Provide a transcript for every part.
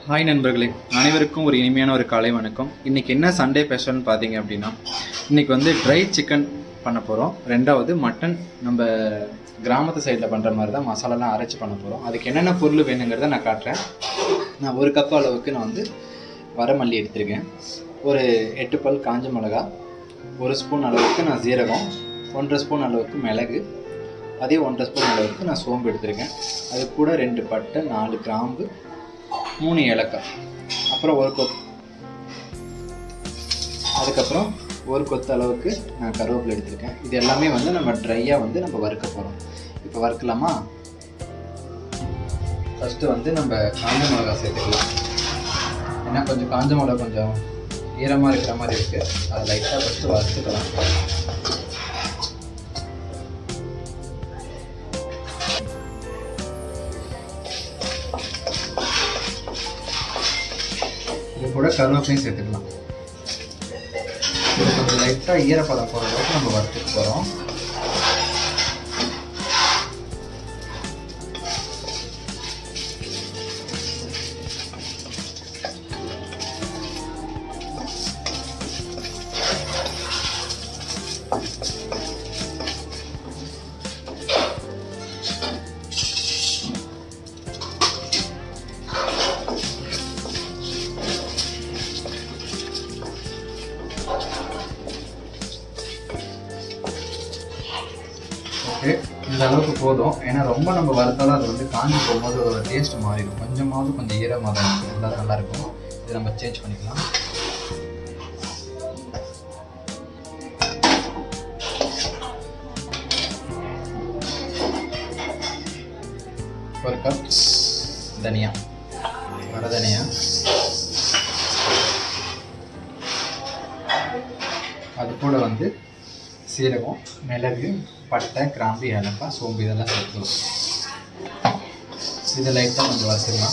hi நண்பர்களே அனைவருக்கும் ஒரு இனிமையான ஒரு காலை வணக்கம் இன்னைக்கு என்ன சண்டே ஸ்பெஷல்னு பார்த்தீங்க அப்படின்னா இன்னைக்கு வந்து ட்ரை சிக்கன் பண்ண போகிறோம் ரெண்டாவது மட்டன் நம்ம கிராமத்து சைடில் பண்ணுற மாதிரி தான் மசாலாலாம் அரைச்சி பண்ண போகிறோம் அதுக்கு என்னென்ன பொருள் வேணுங்கிறத நான் காட்டுறேன் நான் ஒரு கப் அளவுக்கு நான் வந்து வரமல்லி எடுத்திருக்கேன் ஒரு எட்டு பல் காஞ்ச மிளகா ஒரு ஸ்பூன் அளவுக்கு நான் சீரகம் ஒன்றரை ஸ்பூன் அளவுக்கு மிளகு அதே ஒன்றரை ஸ்பூன் அளவுக்கு நான் சோம்பு எடுத்திருக்கேன் அது கூட ரெண்டு பட்டை நாலு கிராம்பு மூணு ஏலக்காய் அப்புறம் ஒரு கொத் அதுக்கப்புறம் ஒரு கொத்து அளவுக்கு நான் கருவேப்பிலை எடுத்திருக்கேன் இது எல்லாமே வந்து நம்ம ட்ரையாக வந்து நம்ம வறுக்க போகிறோம் இப்போ வறுக்கலாமா ஃபஸ்ட்டு வந்து நம்ம காஞ்ச மிளகா சேர்த்துக்கலாம் ஏன்னா கொஞ்சம் காஞ்ச மிளகா கொஞ்சம் ஈரமாக இருக்கிற மாதிரி இருக்குது அதை லைட்டாக ஃபஸ்ட்டு வறுத்துக்கலாம் இது கூட கருவேப்பிலையும் சேர்த்துக்கலாம் இது கொஞ்சம் லைட்டாக ஈரப்பதம் போகிற அளவுக்கு நம்ம வறுத்துட்டு போகிறோம் ஓகே இந்த அளவுக்கு போதும் ஏன்னா ரொம்ப நம்ம வறுத்தாலும் அது வந்து காஞ்சி போகும்போது அதோட டேஸ்ட் மாறிடும் கொஞ்சமாவது கொஞ்சம் ஈரமாக தான் இருக்கும் இருந்தால் நல்லா இருக்கும் இதை நம்ம சேஞ்ச் பண்ணிக்கலாம் ஒரு கப் தனியா வர தனியா அது கூட வந்து சீரகம் மிளகு பட்டை கிராம்பு ஏலக்காய் சோம்பு இதெல்லாம் சேர்த்துக்கலாம் இதை லைட்டாக கொஞ்சம் வறுத்துக்கலாம்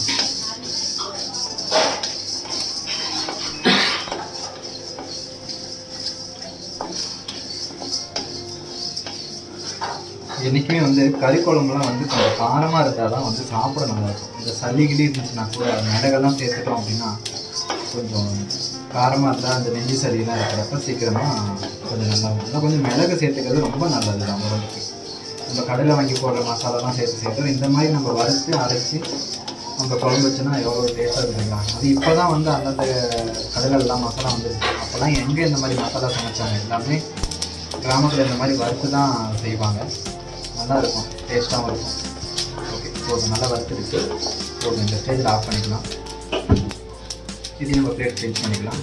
என்றைக்குமே வந்து கறி குழம்புலாம் வந்து கொஞ்சம் காரமாக இருந்தால் தான் வந்து சாப்பிட நல்லா இருக்கும் இந்த சளி கிளி இருந்துச்சுன்னா கூட மிளகெல்லாம் சேர்த்துட்டோம் அப்படின்னா கொஞ்சம் காரமாக இருந்தால் அந்த நெஞ்சு சளியெல்லாம் இருக்கிறப்ப சீக்கிரமாக கொஞ்சம் நல்லா இருக்கும் இன்னும் கொஞ்சம் மிளகு சேர்த்துக்கிறது ரொம்ப நல்லது நம்ம உடம்புக்கு நம்ம கடையில் வாங்கி போடுற மசாலாலாம் சேர்த்து சேர்த்து இந்த மாதிரி நம்ம வறுத்து அரைச்சி நம்ம குழம்பு வச்சோன்னா எவ்வளோ டேஸ்ட்டாக இருக்குங்களா அது இப்போ தான் வந்து அந்தந்த கடையிலலாம் மசாலா வந்துருக்கு அப்போல்லாம் எங்கே இந்த மாதிரி மசாலா சமைச்சாங்க எல்லாமே கிராமத்தில் இந்த மாதிரி வறுத்து தான் செய்வாங்க நல்லா இருக்கும் டேஸ்ட்டாகவும் இருக்கும் ஓகே போதும் நல்லா வறுத்துருக்கு போதும் இந்த ஸ்டேஜில் ஆஃப் பண்ணிக்கலாம் இது நம்ம பிளேட் சேஞ்ச் பண்ணிக்கலாம்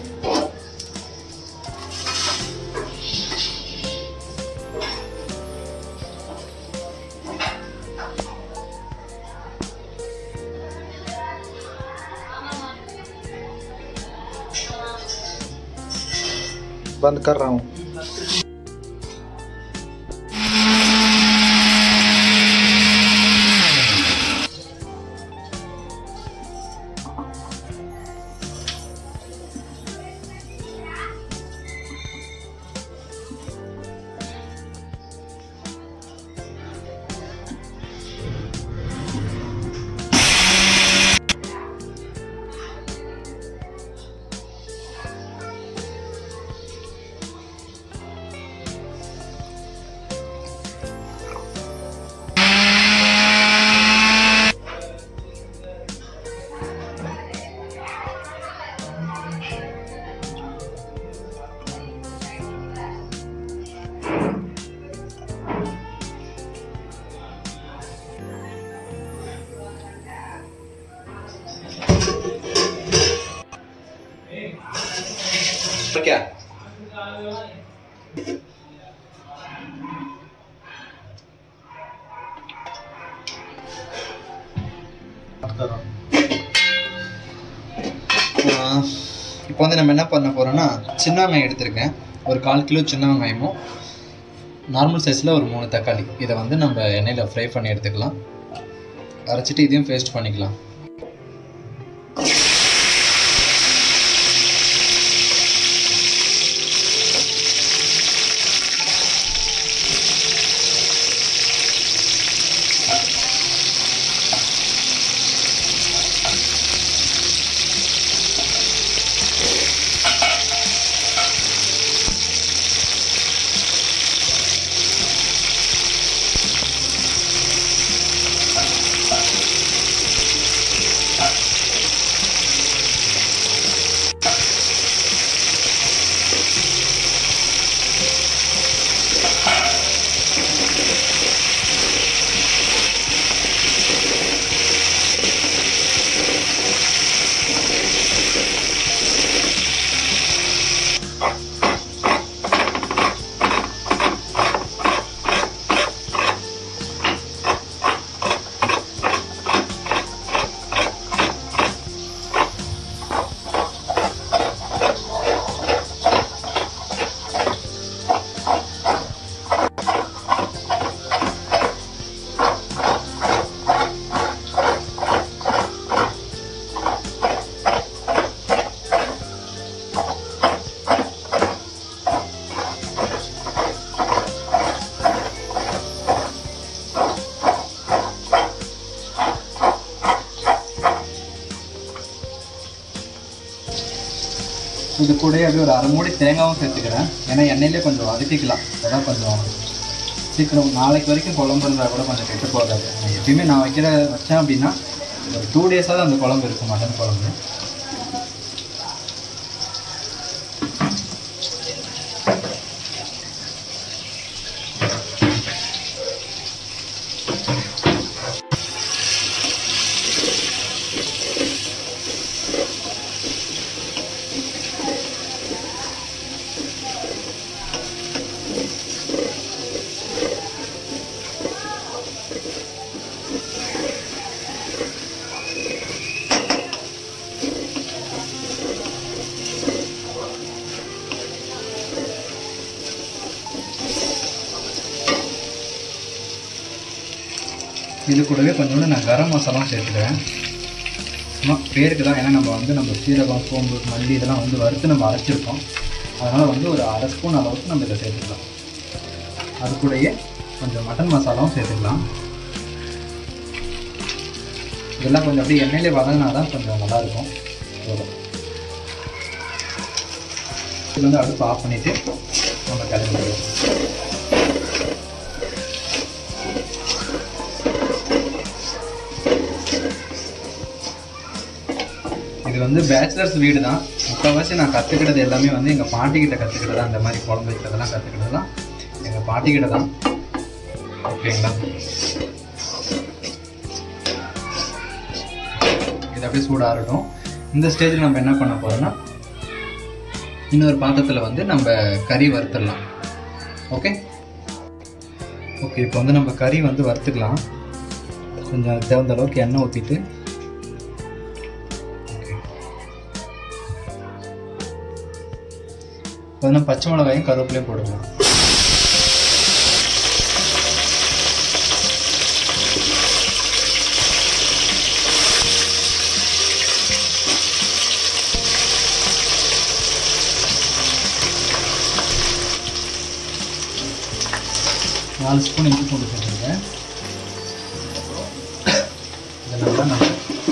बंद कर रहा हूँ क्या இப்போ வந்து நம்ம என்ன பண்ண போகிறோம்னா சின்ன வெங்காயம் எடுத்திருக்கேன் ஒரு கால் கிலோ சின்ன வெங்காயமும் நார்மல் சைஸில் ஒரு மூணு தக்காளி இதை வந்து நம்ம எண்ணெயில் ஃப்ரை பண்ணி எடுத்துக்கலாம் அரைச்சிட்டு இதையும் பேஸ்ட் பண்ணிக்கலாம் இது கூடயே அப்படியே ஒரு அரை மூடி தேங்காவும் சேர்த்துக்கிறேன் ஏன்னா எண்ணெயிலே கொஞ்சம் வதக்கிக்கலாம் அதான் கொஞ்சம் சீக்கிரம் நாளைக்கு வரைக்கும் குழம்பு இருந்தால் கூட கொஞ்சம் கெட்டு போகாது நான் எப்பயுமே நான் வைக்கிற வச்சேன் அப்படின்னா ஒரு டூ டேஸாக அந்த குழம்பு இருக்கும் மட்டன் குழம்பு இது கூடவே கொஞ்சோண்டு நான் கரம் மசாலாவும் சேர்த்துக்கிறேன் சும்மா பேருக்கு தான் ஏன்னா நம்ம வந்து நம்ம சீரகம் சோம்பு மல்லி இதெல்லாம் வந்து வறுத்து நம்ம அரைச்சிருக்கோம் அதனால் வந்து ஒரு அரை ஸ்பூன் அளவுக்கு நம்ம இதை சேர்த்துக்கலாம் அது கூடயே கொஞ்சம் மட்டன் மசாலாவும் சேர்த்துக்கலாம் இதெல்லாம் கொஞ்சம் அப்படியே எண்ணெயிலே வதங்கினா தான் கொஞ்சம் நல்லாயிருக்கும் போதும் இது வந்து அடுப்பு ஆஃப் பண்ணிவிட்டு நம்ம கிளம்பிடுவோம் இது வந்து பேச்சுலர்ஸ் வீடு தான் முக்கால்வாசி நான் கற்றுக்கிட்டது எல்லாமே வந்து எங்கள் பாட்டிக்கிட்ட கற்றுக்கிட்டது அந்த மாதிரி குழம்பு வைக்கிறதெல்லாம் கற்றுக்கிட்டது தான் எங்கள் பாட்டிக்கிட்ட தான் ஓகேங்களா இது அப்படியே சூடாகட்டும் இந்த ஸ்டேஜில் நம்ம என்ன பண்ண போகிறோம்னா இன்னொரு பாத்திரத்தில் வந்து நம்ம கறி வறுத்துடலாம் ஓகே ஓகே இப்போ வந்து நம்ம கறி வந்து வறுத்துக்கலாம் கொஞ்சம் அதுக்கு தகுந்த அளவுக்கு எண்ணெய் ஊற்றிட்டு பார்த்தீங்கன்னா பச்சை மிளகாயும் கருவேப்பிலையும் போடுவோம் நாலு ஸ்பூன் இஞ்சி பூண்டு சேர்த்துருங்க இதை நல்லா நம்ம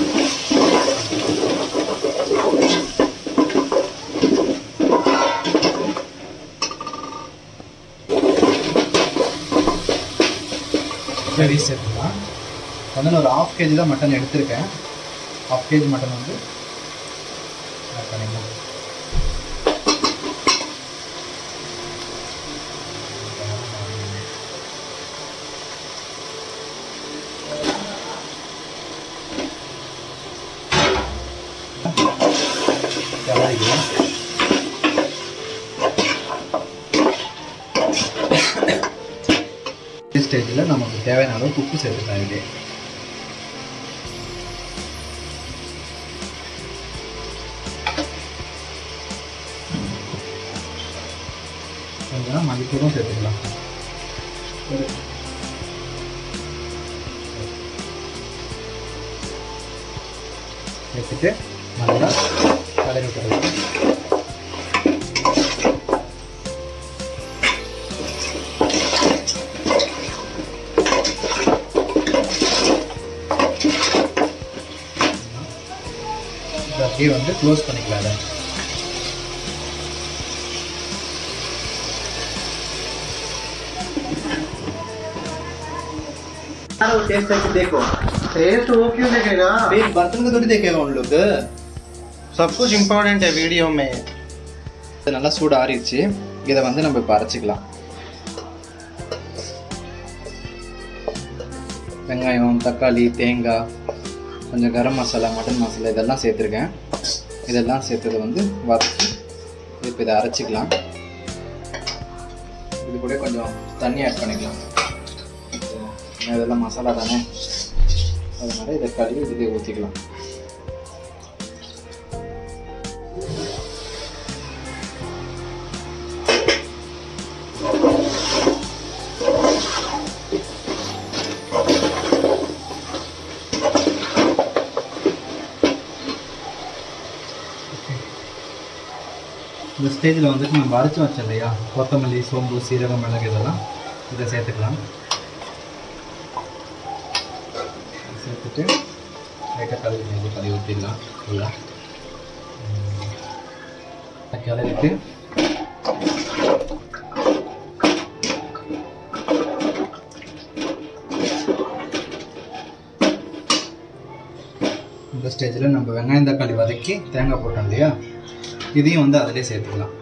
கறி சேர்த்துக்கலாம் வந்து நான் ஒரு ஆஃப் கேஜி தான் மட்டன் எடுத்திருக்கேன் ஆஃப் கேஜி மட்டன் வந்து ஆட் பண்ணிக்கலாம் கிளறிக்கலாம் ஸ்டேஜில் நமக்கு தேவையான அளவுக்கு உப்பு சேர்த்துக்கலாம் இதே கொஞ்சம் மல்லித்தூளும் சேர்த்துக்கலாம் ஒரு சேர்த்துட்டு நல்லா கலரி விட்டுறலாம் இதை அப்படியே வந்து க்ளோஸ் பண்ணிக்கலாம் அதை टेस्ट करके देखो टेस्ट वो क्यों देखेगा अभी बर्तन को थोड़ी देखेगा उन लोग सब कुछ इम्पोर्टेंट है वीडियो में இது நல்லா சூடு ஆறிடுச்சு இதை வந்து நம்ம இப்போ அரைச்சிக்கலாம் வெங்காயம் தக்காளி தேங்காய் கொஞ்சம் கரம் மசாலா மட்டன் மசாலா இதெல்லாம் சேர்த்துருக்கேன் இதெல்லாம் சேர்த்ததை வந்து வதக்கி இப்போ இதை அரைச்சிக்கலாம் இது கூட கொஞ்சம் தண்ணி ஆட் பண்ணிக்கலாம் ஏன்னா இதெல்லாம் மசாலா தானே அதனால இதை கழுவி இதுலேயே ஊற்றிக்கலாம் இந்த ஸ்டேஜில் வந்துட்டு நம்ம அரைச்சி வச்சோம் இல்லையா கொத்தமல்லி சோம்பு சீரகம் மிளகு இதெல்லாம் இதை சேர்த்துக்கலாம் சேர்த்துட்டு லைட்டாக கழுவி நெஞ்சு கழுவி ஊற்றிடலாம் ஃபுல்லாக கிளறிட்டு இந்த ஸ்டேஜில் நம்ம வெங்காயம் தக்காளி வதக்கி தேங்காய் போட்டோம் இல்லையா இதையும் வந்து அதிலே சேர்த்துக்கலாம்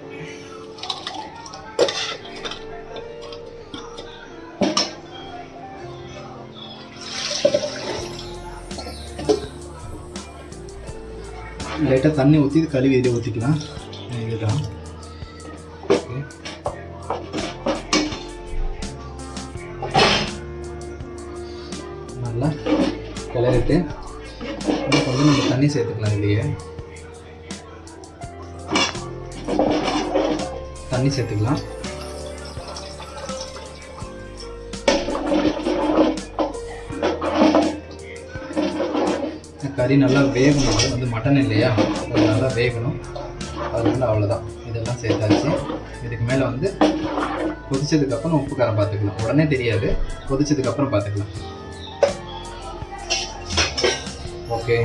லைட்டாக தண்ணி ஊற்றி இது கழுவி இதை ஊற்றிக்கலாம் இதுதான் ஓகே நல்லா கிளறிட்டு இன்னும் கொஞ்சம் நம்ம தண்ணி சேர்த்துக்கலாம் இல்லையே தண்ணி சேர்த்துக்கலாம் கறி நல்லா வேகணும் அது வந்து மட்டன் இல்லையா அது நல்லா வேகணும் அதனால அவ்வளோதான் இதெல்லாம் சேர்த்தாச்சு இதுக்கு மேலே வந்து கொதிச்சதுக்கப்புறம் உப்பு காரம் பார்த்துக்கலாம் உடனே தெரியாது கொதிச்சதுக்கப்புறம் பார்த்துக்கலாம் ஓகே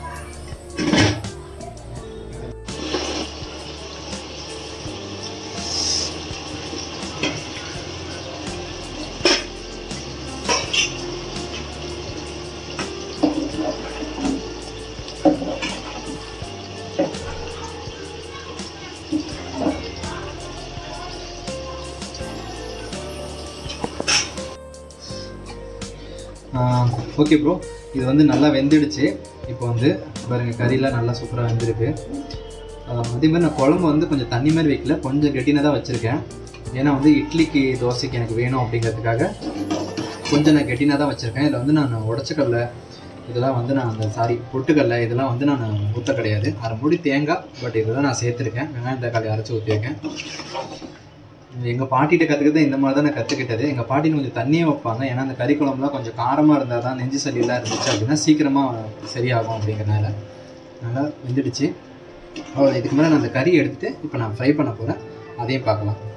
ஓகே ப்ரோ இது வந்து நல்லா வெந்துடுச்சு இப்போ வந்து பாருங்க கறியெலாம் நல்லா சூப்பராக வெந்திருக்கு ஆஹ் அதே மாதிரி நான் குழம்பு வந்து கொஞ்சம் தண்ணி மாதிரி வைக்கல கொஞ்சம் கெட்டினாக தான் வச்சுருக்கேன் ஏன்னா வந்து இட்லிக்கு தோசைக்கு எனக்கு வேணும் அப்படிங்கிறதுக்காக கொஞ்சம் நான் கெட்டினாக தான் வச்சுருக்கேன் இதில் வந்து நான் உடச்சக்கடலை இதெல்லாம் வந்து நான் அந்த சாரி பொட்டுக்கடலை இதெல்லாம் வந்து நான் ஊற்ற கிடையாது அரை மூடி தேங்காய் பட் இதெல்லாம் நான் சேர்த்துருக்கேன் வெங்காயம் தக்காளி அரைச்சி ஊற்றிருக்கேன் எங்கள் பாட்டிகிட்ட கற்றுக்கிறது இந்த மாதிரி தான் நான் கற்றுக்கிட்டது எங்கள் பாட்டி கொஞ்சம் தண்ணியே வைப்பாங்க ஏன்னா அந்த கறி குழம்புலாம் கொஞ்சம் காரமாக இருந்தால் தான் நெஞ்சு சளியெல்லாம் இருந்துச்சு அப்படின்னா சீக்கிரமாக சரியாகும் அப்படிங்கிறனால நல்லா வெந்துடுச்சு அவ்வளோ இதுக்கு மேலே நான் அந்த கறி எடுத்துகிட்டு இப்போ நான் ஃப்ரை பண்ண போகிறேன் அதையும் பார்க்கலாம்